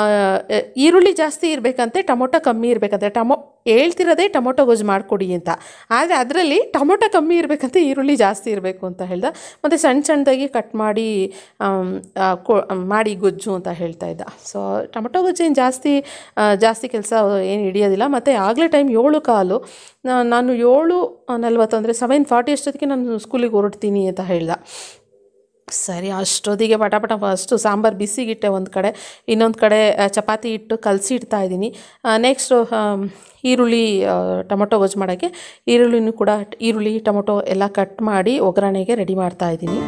ಈರುಳ್ಳಿ ಜಾಸ್ತಿ ಇರಬೇಕಂತೆ ಟೊಮೊಟೊ ಕಮ್ಮಿ ಇರಬೇಕಂತೆ ಟಮೊ ಹೇಳ್ತಿರೋದೇ ಟೊಮೊಟೊ ಗೊಜ್ಜು ಮಾಡಿಕೊಡಿ ಅಂತ ಆದರೆ ಅದರಲ್ಲಿ ಟೊಮೊಟೊ ಕಮ್ಮಿ ಇರಬೇಕಂತ ಈರುಳ್ಳಿ ಜಾಸ್ತಿ ಇರಬೇಕು ಅಂತ ಹೇಳ್ದ ಮತ್ತು ಸಣ್ಣ ಸಣ್ಣದಾಗಿ ಕಟ್ ಮಾಡಿ ಆಮ್, ಆ, ಕೊ ಮಾಡಿ ಗೊಜ್ಜು ಅಂತ ಹೇಳ್ತಾ ಇದ್ದ ಸೊ ಟೊಮೊಟೊ ಗೊಜ್ಜು ಏನು ಜಾಸ್ತಿ ಆ, ಜಾಸ್ತಿ ಕೆಲಸ ಏನು ಹಿಡಿಯೋದಿಲ್ಲ ಮತ್ತು ಆಗಲೇ ಟೈಮ್ ಏಳು ಕಾಲು ನಾ- ನಾನು ಏಳು ನಲ್ವತ್ತು ಅಂದರೆ ಸೆವೆನ್ ಫಾರ್ಟಿ ಅಷ್ಟೊತ್ತಿಗೆ ನಾನು ಸ್ಕೂಲಿಗೆ ಹೊರಡ್ತೀನಿ ಅಂತ ಹೇಳ್ದ ಸರಿ ಅಷ್ಟೊತ್ತಿಗೆ ಪಟ ಪಟ ಫಸ್ಟು ಸಾಂಬಾರು ಬಿಸಿಗಿಟ್ಟೆ ಒಂದು ಕಡೆ ಇನ್ನೊಂದು ಕಡೆ ಆ, ಚಪಾತಿ ಇಟ್ಟು ಕಲಸಿ ಇಡ್ತಾ ಇದ್ದೀನಿ ನೆಕ್ಸ್ಟು ಈರುಳ್ಳಿ ಆ, ಟೊಮೊಟೊ ಗೊಜ್ಜು ಮಾಡೋಕ್ಕೆ ಈರುಳ್ಳಿನೂ ಕೂಡ ಈರುಳ್ಳಿ ಟೊಮೊಟೊ ಎಲ್ಲ ಕಟ್ ಮಾಡಿ ಒಗ್ಗರಣೆಗೆ ರೆಡಿ ಮಾಡ್ತಾ ಇದ್ದೀನಿ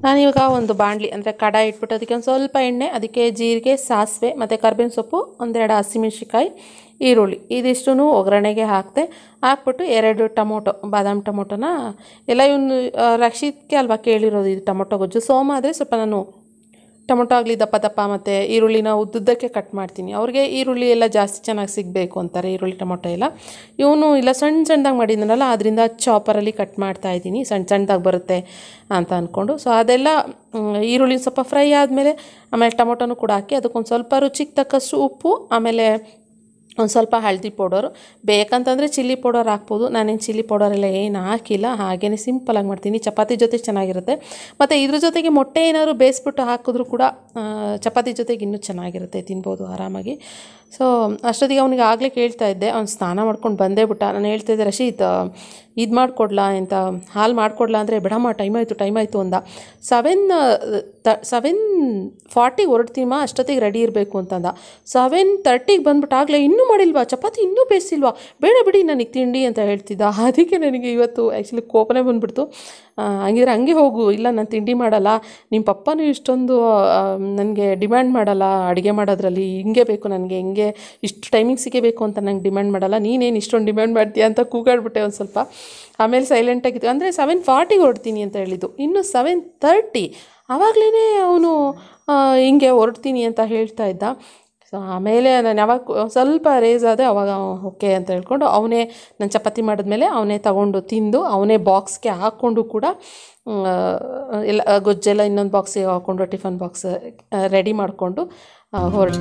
ನಾನಿವಾಗ ಒಂದು ಬಾಣಲಿ ಅಂದರೆ ಕಡಾಯಿ ಇಟ್ಬಿಟ್ಟು ಅದಕ್ಕೆ ಒಂದು ಸ್ವಲ್ಪ ಎಣ್ಣೆ ಅದಕ್ಕೆ ಜೀರಿಗೆ ಸಾಸಿವೆ ಮತ್ತು ಕರ್ಬೇವಿನ ಸೊಪ್ಪು ಒಂದೆರಡು ಹಸಿಮೆಣ್ಸಿಕಾಯಿ ಈರುಳ್ಳಿ ಇದಿಷ್ಟೂ ಒಗ್ಗರಣೆಗೆ ಹಾಕ್ತೆ ಹಾಕ್ಬಿಟ್ಟು ಎರಡು ಟೊಮೊಟೊ ಬಾದಾಮ್ ಟೊಮೊಟೊನ ಎಲ್ಲ ಇವನು ರಕ್ಷಿತ್ಗೆ ಅಲ್ವಾ ಕೇಳಿರೋದು ಇದು ಟೊಮೊಟೊ ಗೊಜ್ಜು ಸೋಮ ಆದರೆ ಸ್ವಲ್ಪ ನಾನು ಟೊಮೊಟೊ ಆಗಲಿ ದಪ್ಪ ದಪ್ಪ ಮತ್ತು ಈರುಳ್ಳಿನ ಉದ್ದುದ್ದಕ್ಕೆ ಕಟ್ ಮಾಡ್ತೀನಿ ಅವ್ರಿಗೆ ಈರುಳ್ಳಿ ಎಲ್ಲ ಜಾಸ್ತಿ ಚೆನ್ನಾಗಿ ಸಿಗಬೇಕು ಅಂತಾರೆ ಈರುಳ್ಳಿ ಟೊಮೊಟೊ ಎಲ್ಲ ಇವನು ಇಲ್ಲ ಸಣ್ಣ ಸಣ್ಣದಾಗಿ ಮಾಡಿದ್ನಲ್ಲ ಅದರಿಂದ ಚಾಪರಲ್ಲಿ ಕಟ್ ಮಾಡ್ತಾ ಇದ್ದೀನಿ ಸಣ್ಣ ಸಣ್ಣದಾಗಿ ಬರುತ್ತೆ ಅಂತ ಅಂದ್ಕೊಂಡು ಸೊ ಅದೆಲ್ಲ ಮ್, ಈರುಳ್ಳಿ ಸ್ವಲ್ಪ ಫ್ರೈ ಆದಮೇಲೆ ಆಮೇಲೆ ಟೊಮೊಟೊನು ಕೂಡ ಹಾಕಿ ಅದಕ್ಕೊಂದು ಸ್ವಲ್ಪ ರುಚಿಗೆ ತಕ್ಕಷ್ಟು ಉಪ್ಪು ಆಮೇಲೆ ಒಂದು ಸ್ವಲ್ಪ ಹಳದಿ ಪೌಡರು ಬೇಕಂತಂದರೆ ಚಿಲ್ಲಿ ಪೌಡರ್ ಹಾಕ್ಬೋದು ನಾನೇನು ಚಿಲ್ಲಿ ಪೌಡರ್ ಎಲ್ಲ ಏನು ಹಾಕಿಲ್ಲ ಹಾಗೇ ಸಿಂಪಲಾಗಿ ಮಾಡ್ತೀನಿ ಚಪಾತಿ ಜೊತೆ ಚೆನ್ನಾಗಿರುತ್ತೆ ಮತ್ತು ಇದ್ರ ಜೊತೆಗೆ ಮೊಟ್ಟೆ ಏನಾದ್ರು ಬೇಯಿಸ್ಬಿಟ್ಟು ಹಾಕಿದ್ರೂ ಕೂಡ ಆ, ಚಪಾತಿ ಜೊತೆಗೆ ಇನ್ನೂ ಚೆನ್ನಾಗಿರುತ್ತೆ ತಿನ್ಬೋದು ಆರಾಮಾಗಿ ಸೊ ಅಷ್ಟೊತ್ತಿಗೆ ಅವನಿಗೆ ಆಗಲೇ ಕೇಳ್ತಾ ಇದ್ದೆ ಅವ್ನು ಸ್ನಾನ ಮಾಡ್ಕೊಂಡು ಬಂದೇ ಬಿಟ್ಟ ನಾನು ಹೇಳ್ತಾ ಇದ್ದೆ ರಶೀತ್ ಇದು ಮಾಡಿಕೊಡ್ಲಾ ಅಂತ ಹಾಲು ಮಾಡಿಕೊಡ್ಲಾ ಅಂದರೆ ಬಿಡಮ್ಮ ಟೈಮ್ ಆಯಿತು ಟೈಮ್ ಆಯಿತು ಅಂದ ಸೆವೆನ್ ತ ಸೆವೆನ್ ಫಾರ್ಟಿಗೆ ಹೊರಡ್ತೀಮ ಅಷ್ಟೊತ್ತಿಗೆ ರೆಡಿ ಇರಬೇಕು ಅಂತಂದ ಸೆವೆನ್ ತರ್ಟಿಗೆ ಬಂದ್ಬಿಟ್ಟು ಆಗಲೇ ಇನ್ನೂ ಮಾಡಿಲ್ವಾ ಚಪಾತಿ ಇನ್ನೂ ಬೇಯಿಸಿಲ್ವಾ ಬೇಡ ಬಿಡಿ ನನಗೆ ತಿಂಡಿ ಅಂತ ಹೇಳ್ತಿದ್ದ ಅದಕ್ಕೆ ನನಗೆ ಇವತ್ತು ಆ್ಯಕ್ಚುಲಿ ಕೋಪನೇ ಬಂದ್ಬಿಡ್ತು ಆ, ಹಂಗಿದ್ರೆ ಹಂಗೆ ಹೋಗು ಇಲ್ಲ ನಾನು ತಿಂಡಿ ಮಾಡಲ್ಲ ನಿಮ್ಮ ಪಪ್ಪನೂ ಇಷ್ಟೊಂದು ನನಗೆ ಡಿಮ್ಯಾಂಡ್ ಮಾಡಲ್ಲ ಅಡುಗೆ ಮಾಡೋದ್ರಲ್ಲಿ ಹಿಂಗೆ ಬೇಕು ನನಗೆ ಹಿಂಗೆ ಇಷ್ಟು ಟೈಮಿಂಗ್ಸಿಗೆ ಬೇಕು ಅಂತ ನಂಗೆ ಡಿಮ್ಯಾಂಡ್ ಮಾಡಲ್ಲ ನೀನೇನು ಇಷ್ಟೊಂದು ಡಿಮ್ಯಾಂಡ್ ಮಾಡ್ತೀಯ ಅಂತ ಕೂಗಾಡ್ಬಿಟ್ಟೆ ಒಂದು ಸ್ವಲ್ಪ ಆಮೇಲೆ ಸೈಲೆಂಟಾಗಿತ್ತು ಅಂದರೆ ಸೆವೆನ್ ಫಾರ್ಟಿಗೆ ಹೊರಡ್ತೀನಿ ಅಂತ ಹೇಳಿದ್ದು ಇನ್ನು ಸೆವೆನ್ ತರ್ಟಿ ಆವಾಗಲೇ ಅವನು ಹಿಂಗೆ ಹೊರಡ್ತೀನಿ ಅಂತ ಹೇಳ್ತಾ ಇದ್ದ ಸೊ ಆಮೇಲೆ ನಾನು ಯಾವಾಗ ಸ್ವಲ್ಪ ರೇಸ್ ಆದೆ ಅವಾಗ ಓಕೆ ಅಂತ ಹೇಳ್ಕೊಂಡು ಅವನೇ ನಾನು ಚಪಾತಿ ಮಾಡಿದ್ಮೇಲೆ ಅವನೇ ತಗೊಂಡು ತಿಂದು ಅವನೇ ಬಾಕ್ಸ್ಗೆ ಹಾಕ್ಕೊಂಡು ಕೂಡ ಮ್, ಎಲ್ಲ ಗೊಜ್ಜೆಲ್ಲ ಇನ್ನೊಂದು ಬಾಕ್ಸಿಗೆ ಹಾಕ್ಕೊಂಡು ಟಿಫನ್ ಬಾಕ್ಸ್ ರೆಡಿ ಮಾಡಿಕೊಂಡು ಹೊರಟ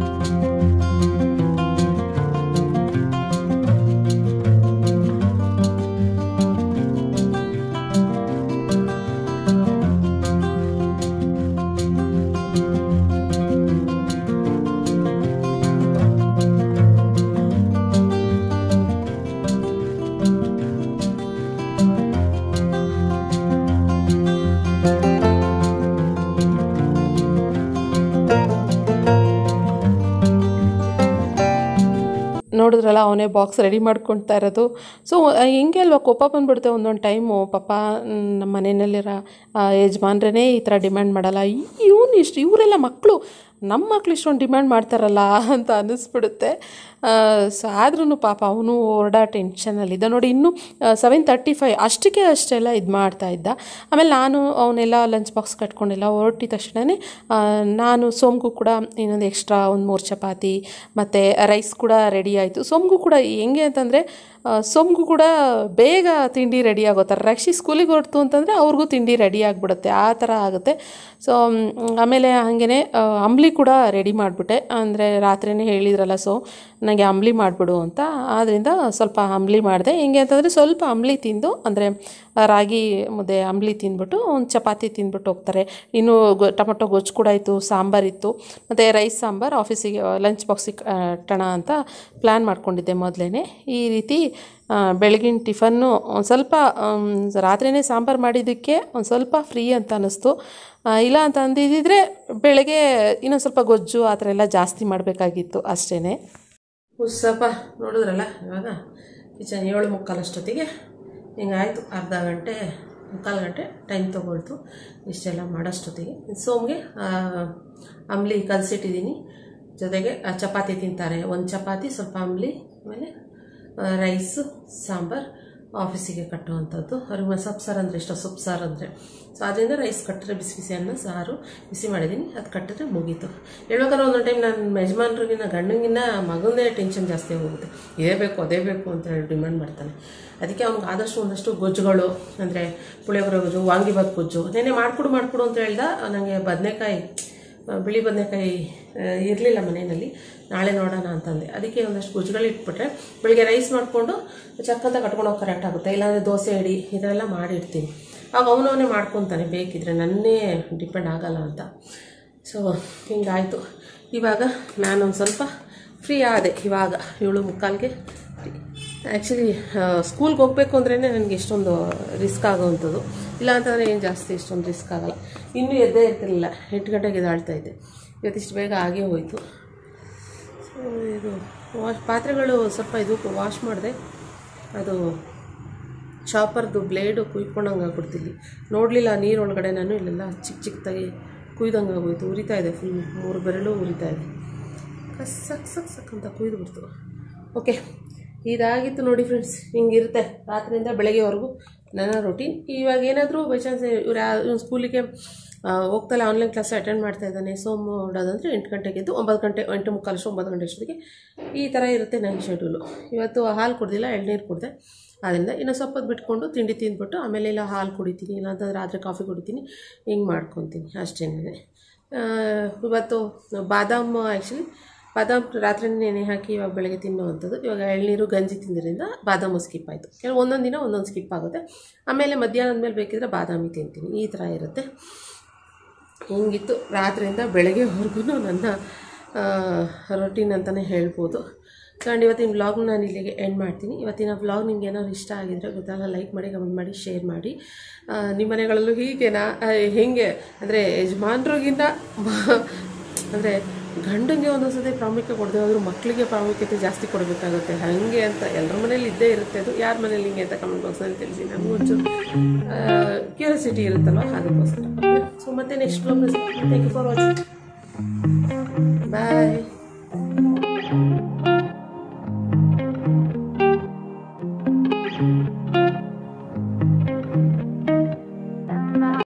ನೋಡಿದ್ರಲ್ಲ ಅವನೇ ಬಾಕ್ಸ್ ರೆಡಿ ಮಾಡ್ಕೊಳ್ತಾ ಇರೋದು ಸೊ ಹೆಂಗೆ ಅಲ್ವಾ ಕೋಪ ಬಂದ್ಬಿಡುತ್ತೆ ಒಂದೊಂದು ಟೈಮು ಪಾಪ ಮ್, ನಮ್ಮ ಮನೆಯಲ್ಲಿರೋ ಯಜಮಾನ್ರೇ ಈ ಥರ ಡಿಮ್ಯಾಂಡ್ ಮಾಡಲ್ಲ ಇವನು ಇಷ್ಟು ಇವರೆಲ್ಲ ಮಕ್ಕಳು ನಮ್ಮ ಮಕ್ಳು ಇಷ್ಟೊಂದು ಡಿಮ್ಯಾಂಡ್ ಮಾಡ್ತಾರಲ್ಲ ಅಂತ ಅನ್ನಿಸ್ಬಿಡುತ್ತೆ ಸೊ ಆದ್ರೂ ಪಾಪ ಅವನು ಹೊರಡ ಟೆನ್ಷನಲ್ಲಿದ್ದ ನೋಡಿ ಇನ್ನೂ ಸೆವೆನ್ ತರ್ಟಿ ಫೈವ್ ಅಷ್ಟಕ್ಕೆ ಅಷ್ಟೆಲ್ಲ ಇದು ಮಾಡ್ತಾ ಇದ್ದ ಆಮೇಲೆ ನಾನು ಅವನ್ನೆಲ್ಲ ಲಂಚ್ ಬಾಕ್ಸ್ ಕಟ್ಕೊಂಡೆಲ್ಲ ಹೊರಟಿದ ತಕ್ಷಣವೇ ನಾನು ಸೋಮ್ಗೂ ಕೂಡ ಇನ್ನೊಂದು ಎಕ್ಸ್ಟ್ರಾ ಒಂದು ಮೂರು ಚಪಾತಿ ಮತ್ತು ರೈಸ್ ಕೂಡ ರೆಡಿ ಆಯಿತು ಸೋಮ್ಗೂ ಕೂಡ ಹೆಂಗೆ ಅಂತಂದರೆ ಸೋಮ್ಗೂ ಕೂಡ ಬೇಗ ತಿಂಡಿ ರೆಡಿ ಆಗೋ ಥರ ರಕ್ಷಿ ಸ್ಕೂಲಿಗೆ ಹೊರಡ್ತು ಅಂತಂದರೆ ಅವ್ರಿಗೂ ತಿಂಡಿ ರೆಡಿ ಆಗಿಬಿಡುತ್ತೆ ಆ ಥರ ಆಗುತ್ತೆ ಸೊ ಆಮೇಲೆ ಹಾಗೇ ಅಂಬ್ಲಿ ಕೂಡ ರೆಡಿ ಮಾಡಿಬಿಟ್ಟೆ ಅಂದರೆ ರಾತ್ರಿನೇ ಹೇಳಿದ್ರಲ್ಲ ಸೊ ನನಗೆ ಅಂಬ್ಲಿ ಮಾಡಿಬಿಡು ಅಂತ ಆದ್ದರಿಂದ ಸ್ವಲ್ಪ ಅಂಬ್ಲಿ ಮಾಡಿದೆ ಹೆಂಗೆ ಅಂತಂದರೆ ಸ್ವಲ್ಪ ಅಂಬ್ಲಿ ತಿಂದು ಅಂದರೆ ರಾಗಿ ಮುದ್ದೆ ಅಂಬ್ಲಿ ತಿಂದ್ಬಿಟ್ಟು ಒಂದು ಚಪಾತಿ ತಿಂದ್ಬಿಟ್ಟು ಹೋಗ್ತಾರೆ ಇನ್ನು ಗೊ ಟೊಮೊಟೊ ಗೊಜ್ಜು ಕೂಡ ಇತ್ತು ಸಾಂಬಾರಿತ್ತು ಮತ್ತು ರೈಸ್ ಸಾಂಬಾರು ಆಫೀಸಿಗೆ ಲಂಚ್ ಬಾಕ್ಸಿಗೆ ಟಣ ಅಂತ ಪ್ಲ್ಯಾನ್ ಮಾಡ್ಕೊಂಡಿದ್ದೆ ಮೊದಲೇ ಈ ರೀತಿ ಆ, ಬೆಳಗಿನ ಟಿಫನ್ನು ಒಂದು ಸ್ವಲ್ಪ ಆಮ್, ರಾತ್ರಿನೇ ಸಾಂಬಾರು ಮಾಡಿದ್ದಕ್ಕೆ ಒಂದು ಸ್ವಲ್ಪ ಫ್ರೀ ಅಂತ ಅನ್ನಿಸ್ತು ಆ, ಇಲ್ಲ ಅಂತ ಅಂದಿದ್ದಿದ್ರೆ ಬೆಳಗ್ಗೆ ಇನ್ನೊಂದು ಸ್ವಲ್ಪ ಗೊಜ್ಜು ಆ ಥರ ಎಲ್ಲ ಜಾಸ್ತಿ ಮಾಡಬೇಕಾಗಿತ್ತು ಅಷ್ಟೇ ಉಸ್ಸಪ್ಪ ನೋಡಿದ್ರಲ್ಲ ಇವಾಗ ಕಿಚನ್ ಏಳು ಮುಕ್ಕಾಲಷ್ಟೊತ್ತಿಗೆ ಹಿಂಗಾಯ್ತು ಅರ್ಧ ಗಂಟೆ ಮುಕ್ಕಾಲು ಗಂಟೆ ಟೈಮ್ ತೊಗೊಳ್ತು ಇಷ್ಟೆಲ್ಲ ಮಾಡೋಷ್ಟೊತ್ತಿಗೆ ಸೋಮ್ಗೆ ಆ, ಅಂಬ್ಲಿ ಕಲಸಿಟ್ಟಿದ್ದೀನಿ ಜೊತೆಗೆ ಆ ಚಪಾತಿ ತಿಂತಾರೆ ಒಂದು ಚಪಾತಿ ಸ್ವಲ್ಪ ಅಂಬ್ಲಿ ಆಮೇಲೆ ರೈಸು ಸಾಂಬಾರು ಆಫೀಸಿಗೆ ಕಟ್ಟುವಂಥದ್ದು ಅವ್ರಿಗೆ ಸೊಪ್ಪು ಸಾರು ಅಂದರೆ ಇಷ್ಟ ಸೊಪ್ಪು ಸಾರು ಅಂದರೆ ಸೊ ಅದರಿಂದ ರೈಸ್ ಕಟ್ಟಿದ್ರೆ ಬಿಸಿ ಬಿಸಿ ಅನ್ನ ಸಾರು ಬಿಸಿ ಮಾಡಿದ್ದೀನಿ ಅದು ಕಟ್ಟಿದ್ರೆ ಮುಗೀತು ಹೇಳ್ಬೇಕಾದ್ರೆ ಒಂದೊಂದು ಟೈಮ್ ನನ್ನ ಯಜಮಾನ್ರಿಗಿನ್ನ ಗಂಡಂಗಿನ್ನ ಮಗಂದೇ ಟೆನ್ಷನ್ ಜಾಸ್ತಿ ಹೋಗುತ್ತೆ ಇದೇ ಬೇಕು ಅದೇ ಬೇಕು ಅಂತ ಹೇಳಿ ಡಿಮ್ಯಾಂಡ್ ಮಾಡ್ತಾನೆ ಅದಕ್ಕೆ ಅವ್ನಿಗೆ ಆದಷ್ಟು ಒಂದಷ್ಟು ಗೊಜ್ಜುಗಳು ಅಂದರೆ ಪುಳಿಯೋಗರೆ ಗೊಜ್ಜು ವಾಂಗಿಬಾತ್ ಗೊಜ್ಜು ನೆನ್ನೆ ಮಾಡಿಕೊಡು ಮಾಡಿಕೊಡು ಅಂತ ಹೇಳ್ದ ನನಗೆ ಬದನೆಕಾಯಿ ಬಿಳಿ ಬದನೆಕಾಯಿ ಇರಲಿಲ್ಲ ಮನೆಯಲ್ಲಿ ನಾಳೆ ನೋಡೋಣ ಅಂತಂದೆ ಅದಕ್ಕೆ ಒಂದಷ್ಟು ಗುಜ್ಜುಗಳು ಇಟ್ಬಿಟ್ರೆ ಬೆಳಿಗ್ಗೆ ರೈಸ್ ಮಾಡಿಕೊಂಡು ಚಕ್ಕಂತ ಕಟ್ಕೊಂಡು ಹೋಗಿ ಕರೆಕ್ಟ್ ಆಗುತ್ತೆ ಇಲ್ಲಾಂದರೆ ದೋಸೆ ಇಡಿ ಇದೆಲ್ಲ ಮಾಡಿಡ್ತೀನಿ ಆಗ ಅವನವನೇ ಮಾಡ್ಕೊತಾನೆ ಬೇಕಿದ್ರೆ ನನ್ನೇ ಡಿಪೆಂಡ್ ಆಗಲ್ಲ ಅಂತ ಸೊ ಹಿಂಗಾಯಿತು ಇವಾಗ ನಾನೊಂದು ಸ್ವಲ್ಪ ಫ್ರೀ ಆದೆ ಇವಾಗ ಏಳು ಮುಕ್ಕಾಲ್ಗೆ ಆ್ಯಕ್ಚುಲಿ ಸ್ಕೂಲ್ಗೆ ಹೋಗಬೇಕು ಅಂದ್ರೇ ನನಗೆ ಇಷ್ಟೊಂದು ರಿಸ್ಕ್ ಆಗೋವಂಥದ್ದು ಇಲ್ಲ ಅಂತಂದರೆ ಏನು ಜಾಸ್ತಿ ಇಷ್ಟೊಂದು ರಿಸ್ಕ್ ಆಗಲ್ಲ ಇನ್ನೂ ಎದ್ದೇ ಇರ್ತಿರಲಿಲ್ಲ ಎಂಟು ಗಂಟೆಗೆ ಎದ್ದಾಳ್ತಾ ಇದ್ದೆ ಇವತ್ತಿಷ್ಟು ಬೇಗ ಆಗೇ ಹೋಯಿತು ಸೊ ಇದು ವಾಶ್ ಪಾತ್ರೆಗಳು ಸ್ವಲ್ಪ ಇದು ವಾಶ್ ಮಾಡಿದೆ ಅದು ಚಾಪರ್ದು ಬ್ಲೇಡು ಕುಯ್ಕೊಂಡಂಗೆ ಆಗ್ಬಿಡ್ತಿಲ್ಲಿ ನೋಡಲಿಲ್ಲ ನೀರೊಳಗಡೆ ನಾನು ಇಲ್ಲೆಲ್ಲ ಚಿಕ್ಕ ಚಿಕ್ಕದಾಗಿ ಕುಯ್ದಂಗೆ ಆಗೋಯ್ತು ಉರಿತಾ ಇದೆ ಫುಲ್ ಮೂರು ಬೆರಳು ಉರಿತಾ ಇದೆ ಸಕ್ ಸಕ್ ಸಕ್ ಅಂತ ಕುಯ್ದು ಬಿಡ್ತು ಓಕೆ ಇದಾಗಿತ್ತು ನೋಡಿ ಫ್ರೆಂಡ್ಸ್ ಹಿಂಗಿರುತ್ತೆ ರಾತ್ರಿಯಿಂದ ಬೆಳಗ್ಗೆವರೆಗೂ ನನ್ನ ರೊಟೀನ್ ಇವಾಗ ಏನಾದರೂ ಬೈ ಚಾನ್ಸ್ ಇವ್ರು ಯಾ ಇವ್ನು ಸ್ಕೂಲಿಗೆ ಹೋಗ್ತಲ್ಲ ಆನ್ಲೈನ್ ಕ್ಲಾಸ್ ಅಟೆಂಡ್ ಮಾಡ್ತಾ ಇದ್ದಾನೆ ಸೋಮವಾರದಂದರೆ ಎಂಟು ಗಂಟೆಗೆ ಎದ್ದು ಒಂಬತ್ತು ಗಂಟೆ ಎಂಟು ಮುಕ್ಕಾಲು ಅಷ್ಟು ಒಂಬತ್ತು ಗಂಟೆ ಅಷ್ಟೊತ್ತಿಗೆ ಈ ಥರ ಇರುತ್ತೆ ನನ್ನ ಶೆಡ್ಯೂಲು ಇವತ್ತು ಹಾಲು ಕುಡ್ದಿಲ್ಲ ಎಳ್ನೀರು ಕುಡಿದೆ ಆದ್ದರಿಂದ ಇನ್ನು ಸ್ವಲ್ಪ ಹೊತ್ತು ಬಿಟ್ಕೊಂಡು ತಿಂಡಿ ತಿಂದ್ಬಿಟ್ಟು ಆಮೇಲೆ ಇಲ್ಲ ಹಾಲು ಕುಡಿತೀನಿ ಇಲ್ಲಾಂತಂದ್ರೆ ರಾತ್ರಿ ಕಾಫಿ ಕುಡಿತೀನಿ ಹಿಂಗೆ ಮಾಡ್ಕೊತೀನಿ ಅಷ್ಟೇನೆ ಇವತ್ತು ಬಾದಾಮ್ ಆ್ಯಕ್ಚುಲಿ ಬಾದಾಮ್ ರಾತ್ರಿ ನೆನೆ ಹಾಕಿ ಇವಾಗ ಬೆಳಗ್ಗೆ ತಿನ್ನುವಂಥದ್ದು ಇವಾಗ ಎಳ್ನೀರು ಗಂಜಿ ತಿಂದ್ರಿಂದ ಬಾದಾಮು ಸ್ಕಿಪ್ ಆಯಿತು ಕೆಲವು ಒಂದೊಂದು ದಿನ ಒಂದೊಂದು ಸ್ಕಿಪ್ ಆಗುತ್ತೆ ಆಮೇಲೆ ಮಧ್ಯಾಹ್ನದ ಮೇಲೆ ಬೇಕಿದ್ರೆ ಬಾದಾಮಿ ತಿಂತೀನಿ ಈ ಥರ ಇರುತ್ತೆ ಹಿಂಗಿತ್ತು ರಾತ್ರಿಯಿಂದ ಬೆಳಗ್ಗೆವರೆಗೂ ನನ್ನ ರೊಟೀನ್ ಅಂತಲೇ ಹೇಳ್ಬೋದು ಆ್ಯಂಡ್ ಇವತ್ತಿನ ವ್ಲಾಗ್ ನಾನು ಇಲ್ಲಿಗೆ ಎಂಡ್ ಮಾಡ್ತೀನಿ ಇವತ್ತಿನ ವ್ಲಾಗ್ ನಿಮ್ಗೆ ಏನಾದ್ರು ಇಷ್ಟ ಆಗಿದ್ರೆ ಗೊತ್ತಲ್ಲ ಲೈಕ್ ಮಾಡಿ ಕಮೆಂಟ್ ಮಾಡಿ ಶೇರ್ ಮಾಡಿ ಆ, ನಿಮ್ಮ ಮನೆಗಳಲ್ಲೂ ಹೀಗೇನಾ ಆ, ಹೆಂಗೆ ಅಂದರೆ ಯಜಮಾನ್ರಿಗಿಂತ ಅಂದರೆ ಗಂಡಂಗೆ ಒಂದೊಂದು ಸತಿ ಪ್ರಾಮುಖ್ಯತೆ ಕೊಡದೆ ಹೋದ್ರು ಮಕ್ಕಳಿಗೆ ಪ್ರಾಮುಖ್ಯತೆ ಜಾಸ್ತಿ ಕೊಡಬೇಕಾಗುತ್ತೆ ಹಾಗೆ ಅಂತ ಎಲ್ಲರ ಮನೇಲಿ ಇದ್ದೇ ಇರುತ್ತೆ ಅದು ಯಾರ ಮನೇಲಿ ಹಿಂಗೆ ಅಂತ ಕಮೆಂಟ್ ಬಾಕ್ಸಲ್ಲಿ ತಿಳಿಸಿ ನನಗೂ ಒಂಚೂರು ಕ್ಯೂರಿಯಾಸಿಟಿ ಇರುತ್ತಲ್ವ ಅದಕ್ಕೋಸ್ಕರ ಸೊ ಮತ್ತೆ next blog thank you for watching bye